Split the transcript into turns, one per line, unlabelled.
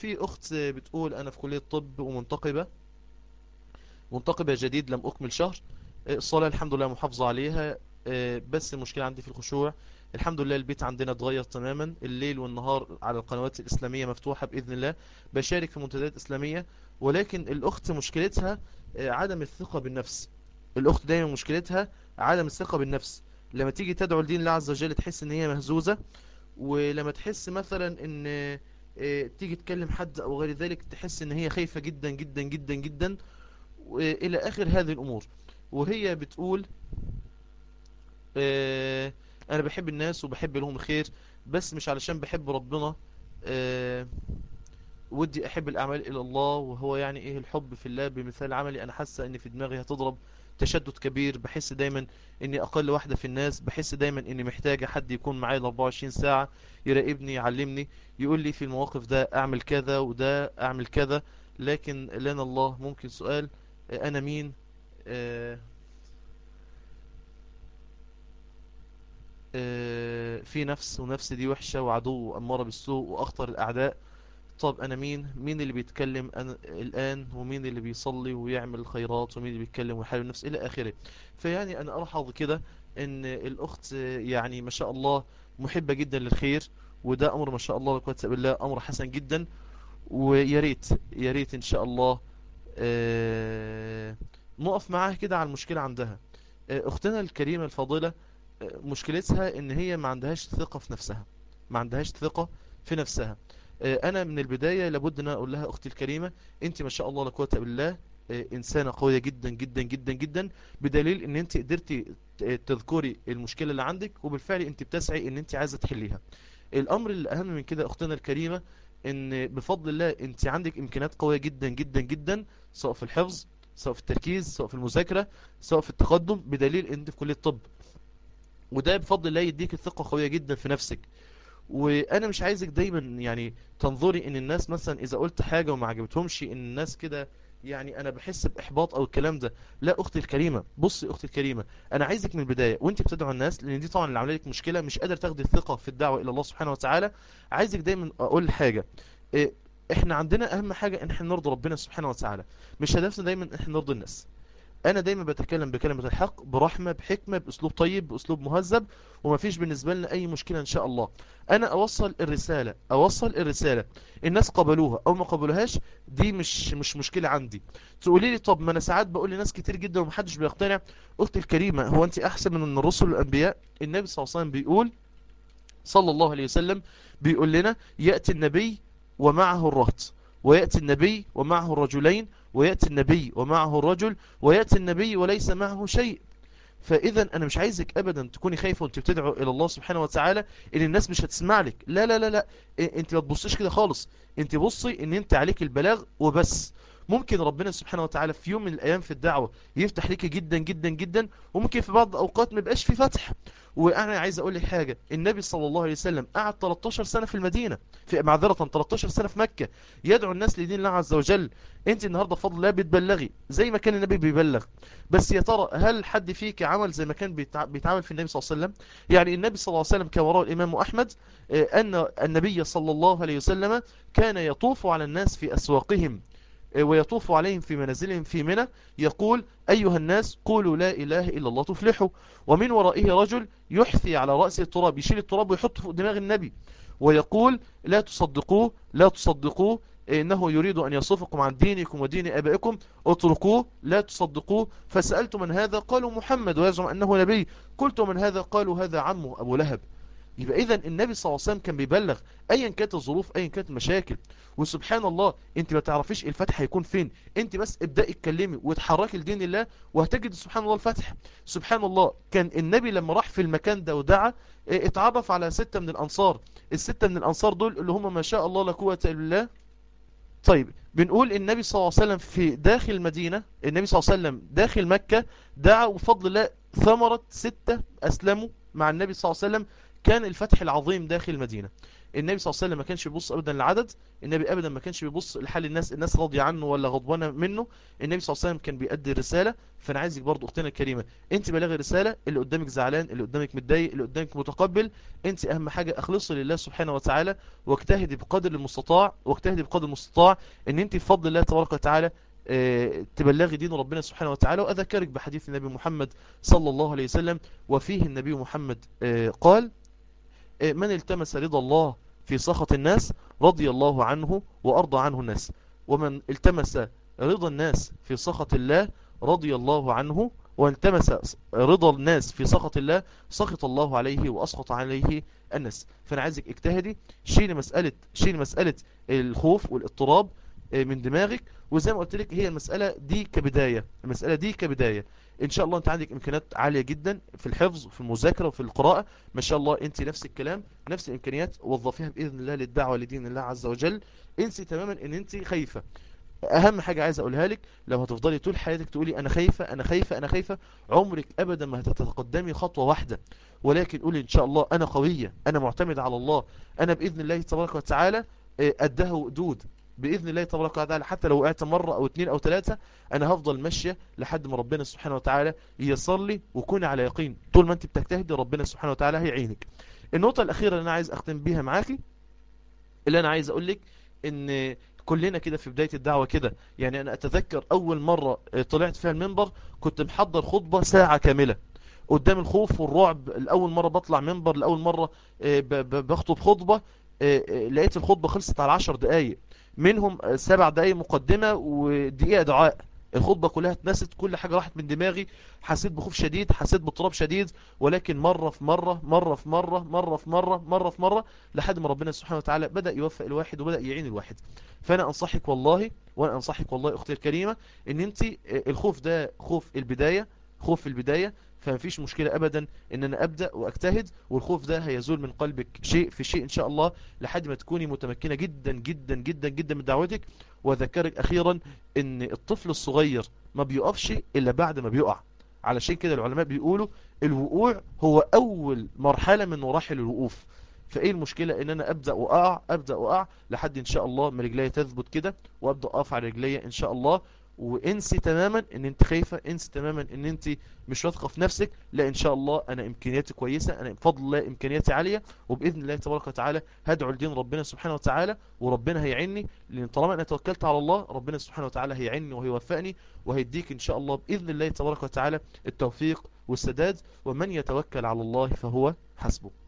في أخت بتقول أنا في كلية طب ومنتقبة منتقبة جديد لم أكمل شهر الصلاة الحمد لله محافظة عليها بس المشكلة عندي في الخشوع الحمد لله البيت عندنا اتغير تماما الليل والنهار على القنوات الإسلامية مفتوحة بإذن الله بشارك في منتديات إسلامية ولكن الأخت مشكلتها عدم الثقة بالنفس الأخت دايما مشكلتها عدم الثقة بالنفس لما تيجي تدعو لدين الله عز وجل تحس ان هي مهزوزة ولما تحس مثلا ان تيجي تكلم حد او غير ذلك تحس ان هي خايفة جدا جدا جدا جدا الى اخر هذه الامور وهي بتقول انا بحب الناس وبحب لهم الخير بس مش علشان بحب ربنا ودي احب الاعمال الى الله وهو يعني ايه الحب في الله بمثال عملي انا حاسه ان في دماغي هتضرب تشدد كبير بحس دايما اني اقل واحدة في الناس بحس دايما اني محتاجة حد يكون معايا 24 ساعة يراقبني يعلمني يقول لي في المواقف ده اعمل كذا وده اعمل كذا لكن لنا الله ممكن سؤال انا مين آه آه في نفس ونفس دي وحشة وعدو وأمارة بالسوء وأخطر الأعداء طب أنا مين مين اللي بيتكلم أنا الآن ومين اللي بيصلي ويعمل الخيرات ومين اللي بيتكلم ويحارب النفس إلى آخره فيعني أنا ألحظ كده أن الأخت يعني ما شاء الله محبة جدا للخير وده أمر ما شاء الله لقوة بالله أمر حسن جدا ويا ريت يا ريت إن شاء الله آه نقف معاها كده على المشكلة عندها آه أختنا الكريمة الفاضلة آه مشكلتها إن هي ما عندهاش ثقة في نفسها ما عندهاش ثقة في نفسها انا من البداية لابد ان اقول لها اختي الكريمة انت ما شاء الله لا قوه بالله انسانة قوية جدا جدا جدا جدا بدليل ان انت قدرتي تذكري المشكلة اللي عندك وبالفعل انت بتسعي ان انت عايزة تحليها الامر الاهم من كده اختنا الكريمة ان بفضل الله انت عندك امكانيات قوية جدا جدا جدا سواء في الحفظ سواء في التركيز سواء في المذاكرة سواء في التقدم بدليل ان انت في كلية طب وده بفضل الله يديك الثقة قوية جدا في نفسك وانا مش عايزك دايما يعني تنظري ان الناس مثلا اذا قلت حاجة وما عجبتهمش ان الناس كده يعني انا بحس باحباط او الكلام ده لا اختي الكريمة بصي اختي الكريمة انا عايزك من البداية وانت بتدعو الناس لان دي طبعا اللي عامله لك مشكلة مش قادر تاخدي الثقة في الدعوة الى الله سبحانه وتعالى عايزك دايما اقول حاجة إيه احنا عندنا اهم حاجة ان احنا نرضي ربنا سبحانه وتعالى مش هدفنا دايما ان احنا نرضي الناس انا دايما بتكلم بكلمة الحق برحمة بحكمة باسلوب طيب باسلوب مهذب وما فيش بالنسبة لنا اي مشكلة ان شاء الله انا اوصل الرسالة اوصل الرسالة الناس قبلوها او ما قبلوهاش دي مش مش مشكلة عندي تقولي لي طب ما انا ساعات بقول لناس كتير جدا ومحدش بيقتنع اختي الكريمة هو انت احسن من الرسل والانبياء النبي صلى الله عليه وسلم بيقول صلى الله عليه وسلم بيقول لنا يأتي النبي ومعه الرهط ويأتي النبي ومعه الرجلين ويأتي النبي ومعه الرجل ويأتي النبي وليس معه شيء فإذا أنا مش عايزك أبدا تكوني خايفة وانت بتدعو إلى الله سبحانه وتعالى إن الناس مش هتسمع لك لا لا لا لا انت ما تبصيش كده خالص انت بصي ان انت عليك البلاغ وبس ممكن ربنا سبحانه وتعالى في يوم من الأيام في الدعوة يفتح ليك جدا جدا جدا وممكن في بعض الأوقات ما يبقاش في فتح وأنا عايز أقول لك حاجة النبي صلى الله عليه وسلم قعد 13 سنة في المدينة في معذرة 13 سنة في مكة يدعو الناس لدين الله عز وجل انت النهاردة فضل الله بتبلغي زي ما كان النبي بيبلغ بس يا ترى هل حد فيك عمل زي ما كان بيتعامل في النبي صلى الله عليه وسلم يعني النبي صلى الله عليه وسلم كان وراء الإمام أحمد أن النبي صلى الله عليه وسلم كان يطوف على الناس في أسواقهم ويطوف عليهم في منازلهم في منى يقول أيها الناس قولوا لا إله إلا الله تفلحوا ومن ورائه رجل يحثي على رأس التراب يشيل التراب ويحطه فوق دماغ النبي ويقول لا تصدقوه لا تصدقوه إنه يريد أن يصفكم عن دينكم ودين أبائكم اتركوه لا تصدقوه فسألت من هذا قالوا محمد ويزعم أنه نبي قلت من هذا قالوا هذا عمه أبو لهب يبقى اذا النبي صلى الله عليه وسلم كان بيبلغ ايا كانت الظروف ايا كانت المشاكل وسبحان الله انت ما تعرفيش الفتح هيكون فين انت بس ابدأي اتكلمي واتحركي لدين الله وهتجد سبحان الله الفتح سبحان الله كان النبي لما راح في المكان ده ودعا اتعرف على ستة من الانصار الستة من الانصار دول اللي هم ما شاء الله لا قوه الا بالله طيب بنقول النبي صلى الله عليه وسلم في داخل المدينة النبي صلى الله عليه وسلم داخل مكة دعا وفضل الله ثمرة ستة أسلموا مع النبي صلى الله عليه وسلم كان الفتح العظيم داخل المدينة النبي صلى الله عليه وسلم ما كانش بيبص ابدا للعدد النبي ابدا ما كانش بيبص لحال الناس الناس راضيه عنه ولا غضبانه منه النبي صلى الله عليه وسلم كان بيأدي الرساله فانا عايزك برضو اختنا الكريمه انت بلغي الرساله اللي قدامك زعلان اللي قدامك متضايق اللي قدامك متقبل انت اهم حاجه اخلصي لله سبحانه وتعالى واجتهدي بقدر المستطاع واجتهدي بقدر المستطاع ان انت بفضل الله تبارك وتعالى اه تبلغي دين ربنا سبحانه وتعالى واذكرك بحديث النبي محمد صلى الله عليه وسلم وفيه النبي محمد اه قال اه من التمس رضا الله في سخط الناس رضي الله عنه وأرضى عنه الناس ومن التمس رضا الناس في سخط الله رضي الله عنه والتمس رضا الناس في سخط الله سخط الله عليه وأسخط عليه الناس فأنا عايزك اجتهدي شيل مسألة شيل مسألة الخوف والاضطراب من دماغك وزي ما قلت لك هي المسألة دي كبداية المسألة دي كبداية ان شاء الله انت عندك امكانيات عالية جدا في الحفظ وفي المذاكرة وفي القراءة ما شاء الله انت نفس الكلام نفس الامكانيات وظفيها باذن الله للدعوة لدين الله عز وجل انسي تماما ان انت خايفة اهم حاجة عايز اقولها لك لو هتفضلي طول حياتك تقولي انا خايفة انا خايفة انا خايفة عمرك ابدا ما هتتقدمي خطوة واحدة ولكن قولي ان شاء الله انا قوية انا معتمد على الله انا باذن الله تبارك وتعالى قدها وقدود بإذن الله تبارك وتعالى حتى لو وقعت مرة أو اتنين أو تلاتة أنا هفضل ماشية لحد ما ربنا سبحانه وتعالى ييسر لي وكوني على يقين طول ما أنت بتجتهدي ربنا سبحانه وتعالى هيعينك النقطة الأخيرة اللي أنا عايز أختم بيها معاكي اللي أنا عايز أقول لك إن كلنا كده في بداية الدعوة كده يعني أنا أتذكر أول مرة طلعت فيها المنبر كنت محضر خطبة ساعة كاملة قدام الخوف والرعب الأول مرة بطلع منبر لأول مرة بخطب خطبة لقيت الخطبة خلصت على عشر دقايق منهم سبع دقايق مقدمة ودقيقة دعاء الخطبة كلها اتنست كل حاجة راحت من دماغي حسيت بخوف شديد حسيت باضطراب شديد ولكن مرة في مرة مرة في مرة مرة في مرة مرة في مرة لحد ما ربنا سبحانه وتعالى بدأ يوفق الواحد وبدأ يعين الواحد فأنا أنصحك والله وأنا أنصحك والله أختي الكريمة إن أنت الخوف ده خوف البداية خوف البداية فمفيش مشكلة أبدا إن أنا أبدأ وأجتهد والخوف ده هيزول من قلبك شيء في شيء إن شاء الله لحد ما تكوني متمكنة جدا جدا جدا جدا من دعوتك وأذكرك أخيرا إن الطفل الصغير ما بيقفش إلا بعد ما بيقع علشان كده العلماء بيقولوا الوقوع هو أول مرحلة من مراحل الوقوف فايه المشكلة ان انا ابدأ واقع ابدأ واقع لحد ان شاء الله ما رجليا تثبت كده وابدأ اقف على رجليا ان شاء الله وانسي تماما ان انت خايفة انسي تماما ان انت مش واثقة في نفسك لا ان شاء الله انا امكانياتي كويسة انا بفضل الله امكانياتي عالية وباذن الله تبارك وتعالى هدعو لدين ربنا سبحانه وتعالى وربنا هيعني لان طالما انا توكلت على الله ربنا سبحانه وتعالى هيعني وهيوفقني وهيديك ان شاء الله باذن الله تبارك وتعالى التوفيق والسداد ومن يتوكل على الله فهو حسبه